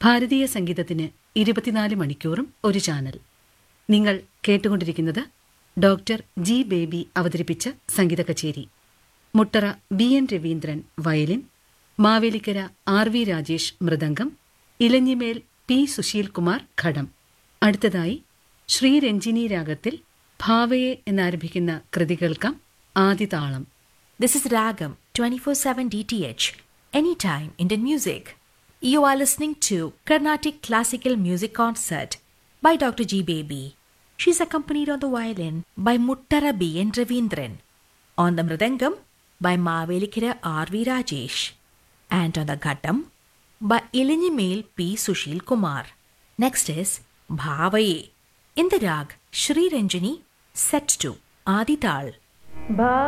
ഭാരതീയ സംഗീതത്തിന് ഇരുപത്തിനാല് മണിക്കൂറും ഒരു ചാനൽ നിങ്ങൾ കേട്ടുകൊണ്ടിരിക്കുന്നത് ഡോക്ടർ ജി ബേബി അവതരിപ്പിച്ച സംഗീത കച്ചേരി Muttara B N Raveendran violin Mavelikkara R V Rajesh mridangam Elanjimel P Susheel Kumar ghatam അടുത്തതായി ശ്രീരഞ്ജിനി രാഗത്തിൽ ഭാവയെ എന്നാരംഭിക്കുന്ന കൃതി കേൾക്കാം ആദിതാളം This is Ragam 24/7 DTH, anytime Indian music. You are listening to Carnatic Classical Music Concert by Dr. G. Baby. She is accompanied on the violin by Muttara B. N. Ravindran, on the mridangam by Mavelikira R. V. Rajesh, and on the ghattam by Ilinyimail P. Sushil Kumar. Next is Bhavaye in the rag Shri Ranjani set to Adi Tal.